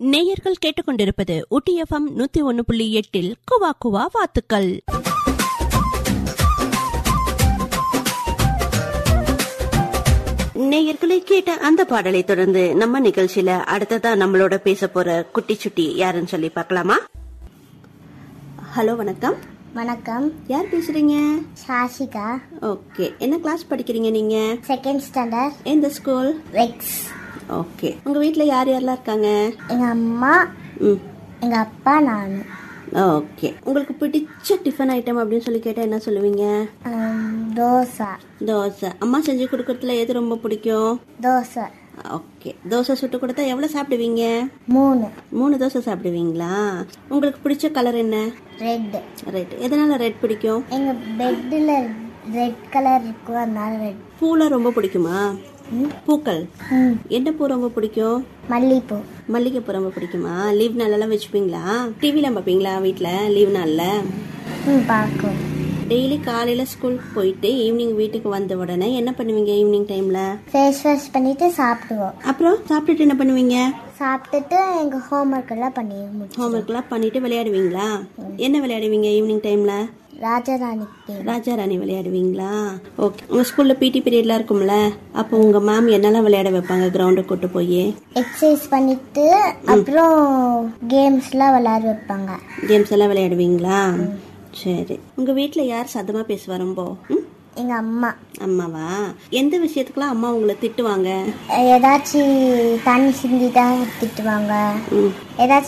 நேயர்கள் கேட்டுக்கொண்டிருப்பது ஊட்டி எஃப்எம் நூத்தி ஒன்னு புள்ளி எட்டில் குவா குவா வாத்துக்கள் நேயர்களை கேட்ட அந்த பாடலை தொடர்ந்து நம்ம நிகழ்ச்சியில அடுத்ததா நம்மளோட பேச போற குட்டி சுட்டி யாருன்னு சொல்லி பார்க்கலாமா ஹலோ வணக்கம் வணக்கம் யார் பேசுறீங்க சாஷிகா ஓகே என்ன கிளாஸ் படிக்கிறீங்க நீங்க செகண்ட் ஸ்டாண்டர்ட் எந்த ஸ்கூல் ரெக்ஸ் ஓகே உங்க வீட்ல யார் யாரெல்லாம் இருக்காங்க எங்க அம்மா ம் எங்க அப்பா நான் ஓகே உங்களுக்கு பிடிச்ச டிஃபன் ஐட்டம் அப்படின்னு சொல்லி கேட்டா என்ன சொல்லுவீங்க தோசை தோசை அம்மா செஞ்சு கொடுக்கறதுல எது ரொம்ப பிடிக்கும் தோசை ஓகே தோசை சுட்டு கொடுத்தா எவ்வளவு சாப்பிடுவீங்க மூணு மூணு தோசை சாப்பிடுவீங்களா உங்களுக்கு பிடிச்ச கலர் என்ன ரெட் ரெட் எதனால ரெட் பிடிக்கும் எங்க பெட்டில் ரெட் கலர் இருக்கும் அதனால ரெட் பூலாம் ரொம்ப பிடிக்குமா பூக்கள் ம் என்ன பூ ரொம்ப பிடிக்கும் மல்லிகைப்பூ மல்லிகைப்பூ ரொம்ப பிடிக்குமா லீவ் நாளெல்லாம் வச்சுப்பீங்களா டிவிலாம் பார்ப்பீங்களா வீட்டில் லீவ் நாளில் ம் பார்க்கும் டெய்லி காலையில் ஸ்கூலுக்கு போயிட்டு ஈவினிங் வீட்டுக்கு வந்த உடனே என்ன பண்ணுவீங்க ஈவினிங் டைமில் ஃபேஸ் வாஷ் பண்ணிட்டு சாப்பிடுவோம் அப்புறம் சாப்பிட்டுட்டு என்ன பண்ணுவீங்க சாப்பிட்டுட்டு எங்க ஹோம்ஒர்க் எல்லாம் பண்ணி முடிச்சோம் ஹோம்ஒர்க்லாம் பண்ணிட்டு விளையாடுவீங்களா என்ன விளையாடுவீங்க ஈவினிங் டைமில் ராஜராணி கேம் ராஜா ராணி விளையாடுவீங்களா ஓகே உங்கள் ஸ்கூலில் பிடி பீரியட்லாம் இருக்கும்ல அப்போ உங்கள் மேம் என்னெல்லாம் விளையாட வைப்பாங்க கிரவுண்டை கூட்டு போய் எக்ஸசைஸ் பண்ணிட்டு அப்புறம் கேம்ஸ்லாம் விளையாட வைப்பாங்க கேம்ஸ் எல்லாம் விளையாடுவீங்களா சரி உங்கள் வீட்டில் யார் சத்தமாக பேசுவா ரொம்ப ம்? எங்க அம்மா அம்மாவா எந்த விஷயத்துக்குலாம் அம்மா உங்களை திட்டுவாங்க ஏதாச்சும் தண்ணி சிந்தி தான் திட்டுவாங்க ம் ஏதாச்சும்